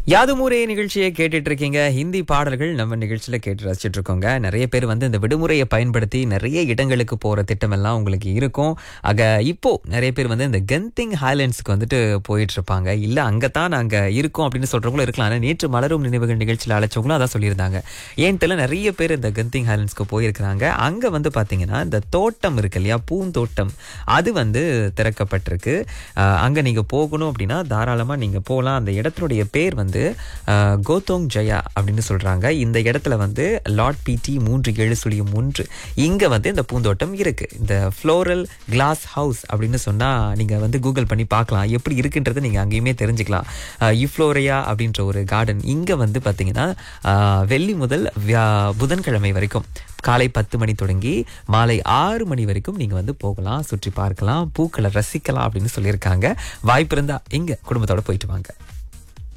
யாதுமூரே நிகழ்ச்சியை கேட்டுட்டு இருக்கீங்க ஹிந்தி பாடல்கள் நம்ம நிகழ்ச்சியில கேட்டு ரசிச்சிட்டு இருக்கோங்க நிறைய பேர் வந்து இந்த விடுமுறையை பயன்படுத்தி நிறைய இடங்களுக்கு போற திட்டம் எல்லாம் உங்களுக்கு இருக்கும் ஆக இப்போ நிறைய பேர் வந்து இந்த கெந்திங் ஹைலேண்ட்ஸ்க்கு வந்துட்டு போயிட்டு இருப்பாங்க இல்ல அங்கதான் நாங்க இருக்கோம் அப்படின்னு சொல்றவங்களும் இருக்கலாம் ஆனா நேற்று மலரும் நினைவுகள் நிகழ்ச்சியில் அழைச்சவங்களும் அதான் சொல்லியிருந்தாங்க ஏன் தெரியல நிறைய பேர் இந்த கெந்திங் ஹைலேண்ட்ஸ்க்கு போயிருக்கிறாங்க அங்க வந்து பாத்தீங்கன்னா இந்த தோட்டம் இருக்கு இல்லையா பூந்தோட்டம் அது வந்து திறக்கப்பட்டிருக்கு அஹ் அங்க நீங்க போகணும் அப்படின்னா தாராளமா நீங்க போகலாம் அந்த இடத்துடைய பேர் வந்து அஹ், கோத்தோங் ஜெயா அப்படின்னு சொல்றாங்க இந்த இடத்துல வந்து லார்ட் பிடி மூன்று ஏழு சுழியம் மூன்று இங்க வந்து இந்த பூந்தோட்டம் இருக்கு இந்த ஃப்ளோரல் கிளாஸ் ஹவுஸ் அப்படின்னு சொன்னா நீங்க வந்து கூகுள் பண்ணி பார்க்கலாம் எப்படி இருக்குன்றதை நீங்க அங்கேயுமே தெரிஞ்சுக்கலாம் அஹ், இஃப்ளோரியா அப்படின்ற ஒரு கார்டன் இங்க வந்து பாத்தீங்கன்னா அஹ், வெள்ளி முதல் வியா- புதன்கிழமை வரைக்கும் காலை பத்து மணி தொடங்கி மாலை ஆறு மணி வரைக்கும் நீங்க வந்து போகலாம் சுற்றி பார்க்கலாம் பூக்களை ரசிக்கலாம் அப்படின்னு சொல்லியிருக்காங்க வாய்ப்பு இருந்தா இங்க குடும்பத்தோட போயிட்டு வாங்க